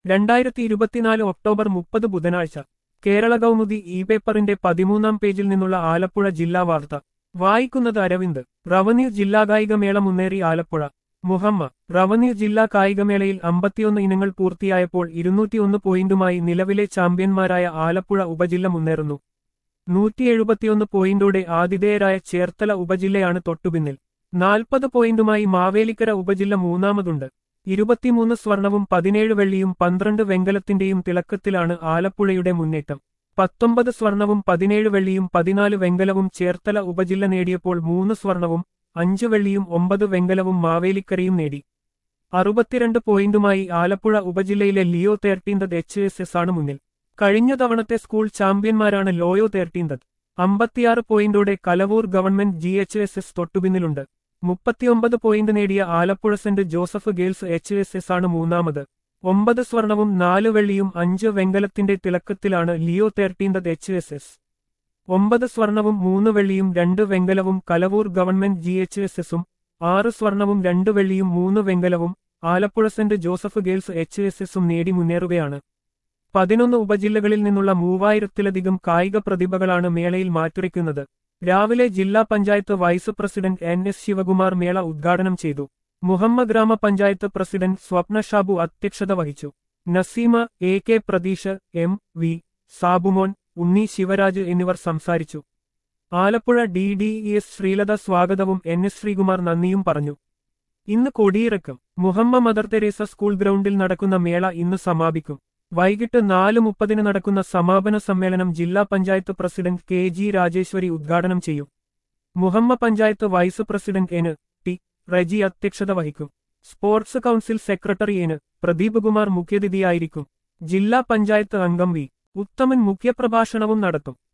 രണ്ടായിരത്തി ഇരുപത്തിനാല് ഒക്ടോബർ മുപ്പത് ബുധനാഴ്ച കേരള കൗമുദി ഇ പേപ്പറിന്റെ പതിമൂന്നാം പേജിൽ നിന്നുള്ള ആലപ്പുഴ ജില്ലാ വാർത്ത വായിക്കുന്നത് അരവിന്ദ് റവന്യൂ ജില്ലാ കായികമേള മുന്നേറി ആലപ്പുഴ മുഹമ്മ റവന്യൂ ജില്ലാ കായികമേളയിൽ അമ്പത്തിയൊന്ന് ഇനങ്ങൾ പൂർത്തിയായപ്പോൾ ഇരുന്നൂറ്റിയൊന്ന് പോയിന്റുമായി നിലവിലെ ചാമ്പ്യന്മാരായ ആലപ്പുഴ ഉപജില്ല മുന്നേറുന്നു നൂറ്റി എഴുപത്തിയൊന്ന് പോയിന്റോടെ ആതിഥേയരായ ചേർത്തല ഉപജില്ലയാണ് തൊട്ടുപിന്നിൽ നാൽപ്പത് പോയിന്റുമായി മാവേലിക്കര ഉപജില്ല മൂന്നാമതുണ്ട് ഇരുപത്തിമൂന്ന് സ്വർണവും പതിനേഴ് വെള്ളിയും പന്ത്രണ്ട് വെങ്കലത്തിന്റെയും തിളക്കത്തിലാണ് ആലപ്പുഴയുടെ മുന്നേറ്റം പത്തൊമ്പത് സ്വർണവും പതിനേഴ് വെള്ളിയും പതിനാല് വെങ്കലവും ചേർത്തല ഉപജില്ല നേടിയപ്പോൾ മൂന്ന് സ്വർണവും അഞ്ച് വെള്ളിയും ഒമ്പത് വെങ്കലവും മാവേലിക്കരയും നേടി അറുപത്തിരണ്ട് പോയിന്റുമായി ആലപ്പുഴ ഉപജില്ലയിലെ Leo thirteenth H S S ആണ് മുന്നിൽ കഴിഞ്ഞ തവണത്തെ സ്കൂൾ ചാമ്പ്യന്മാരാണ് ലോയോ തേർട്ടീന്തത് അമ്പത്തിയാറ് പോയിന്റോടെ Kalavoor government G H S S തൊട്ടുപിന്നിലുണ്ട് മുപ്പത്തിയൊമ്പത് പോയിന്റ് നേടിയ Alappuzha saint Joseph girls H S S ആണ് മൂന്നാമത് ഒമ്പത് സ്വർണവും നാല് വെള്ളിയും അഞ്ച് വെങ്കലത്തിന്റെ തിളക്കത്തിലാണ് Leo thirteenth H S S ഒമ്പത് സ്വർണവും മൂന്ന് വെള്ളിയും രണ്ട് വെങ്കലവും Kalavoor government G H S എസും ആറ് സ്വർണവും രണ്ട് വെള്ളിയും മൂന്ന് വെങ്കലവും Alappuzha saint Joseph girls H S എസും നേടി മുന്നേറുകയാണ് പതിനൊന്ന് ഉപജില്ലകളിൽ നിന്നുള്ള മൂവായിരത്തിലധികം കായിക പ്രതിഭകളാണ് മേളയിൽ മാറ്റുരയ്ക്കുന്നത് രാവിലെ ജില്ലാ panchayat vice president N S Sivakumar മേള ഉദ്ഘാടനം ചെയ്തു മുഹമ്മ ഗ്രാമപഞ്ചായത്ത് പ്രസിഡന്റ് സ്വപ്ന ഷാബു അധ്യക്ഷത വഹിച്ചു Naseema A K Pratheesh M V Sabumon Unni Sivaraj എന്നിവർ സംസാരിച്ചു Alappuzha D D E S Sreelatha സ്വാഗതവും എൻ എസ് ശ്രീകുമാർ നന്ദിയും പറഞ്ഞു ഇന്ന് കൊടിയിറക്കം മുഹമ്മ മദർ തെരേസ സ്കൂൾ ഗ്രൗണ്ടിൽ നടക്കുന്ന മേള ഇന്ന് സമാപിക്കും വൈകിട്ട് നാല് മുപ്പതിന് നടക്കുന്ന സമാപന സമ്മേളനം ജില്ലാ panchayat president K G Rajeswari ഉദ്ഘാടനം ചെയ്യും Muhamma panchayat vice president N T Reji അധ്യക്ഷത വഹിക്കും sports council secretary N Pradeep Kumar മുഖ്യതിഥിയായിരിക്കും ജില്ലാ പഞ്ചായത്ത് അംഗം വി ഉത്തമൻ മുഖ്യപ്രഭാഷണവും നടത്തും